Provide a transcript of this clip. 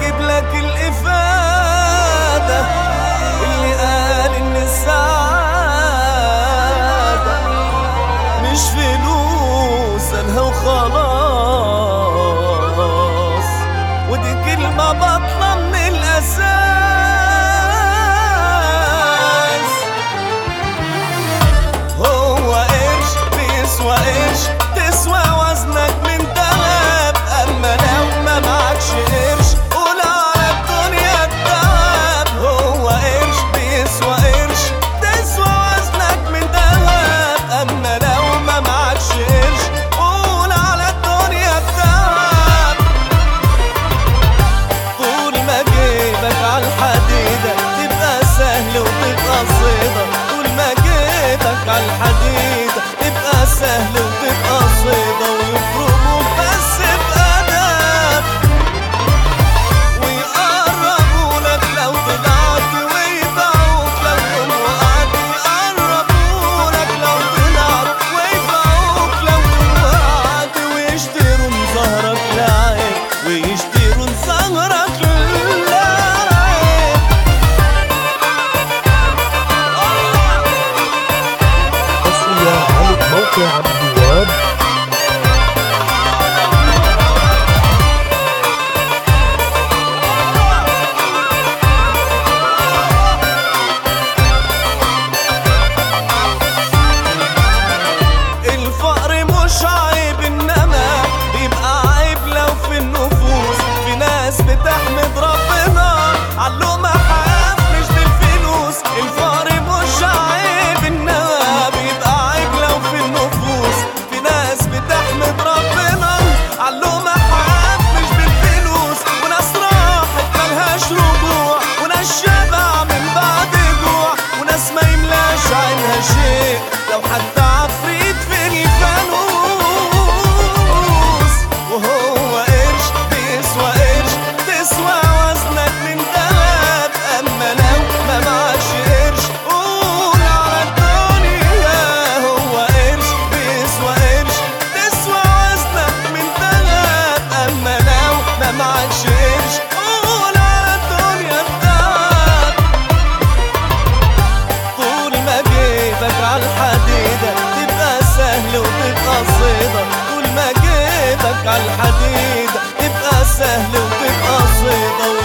اجيب لك الافاده اللي قال ان السعاده مش فلوس انها وخلاص ودي كلمه بطلة من الاساس هو قرش بيسوى قرش تسوى وزنك من دهب اما لو ما معكش قرش قول على الدنيا الدهب هو قرش بيسوى قرش تسوى وزنك من دهب اما لو ما معكش قرش قول على الدنيا الدهب طول ما جيبك على الحديدة تبقى سهل وتبقى صيدة طول ما جيبك على الحديدة تبقى سهل وتبقى صيدة ويفرموك بس بأدب ويقربوا لك لو طلعت ويبيعوك لو يوم وقعت يقربوا لك لو طلعت ويبيعوك لو يوم وقعت ويشتروا من ظهرك لعيب ويشتروا من ظهرك لعيب حصريا على موقع عبد الوهاب الفقر مش عيب انما بيبقى عيب لو في النفوس في ناس بتحمد ربنا علوم حاف مش بالفلوس الفقر مش عيب انما بيبقى عيب لو في النفوس في ناس بتحمد ربنا علوم حاف مش بالفلوس وناس راحت ملهاش رجوع وناس شبع من بعد جوع وناس ما يملاش عينها شيء لو حتى عفريت في الفانوس وهو قرش بيسوى قرش تسوى وزنك من دهب اما لو ما معكش قرش قول على الدنيا هو قرش بيسوى قرش تسوى وزنك من دهب اما لو ما معكش قرش قول على الدنيا الدهب طول ما جيبك على الحديدة تبقى سهل وتبقى صيدة طول ما جيبك على الحديدة تبقى سهل وتبقى صيدة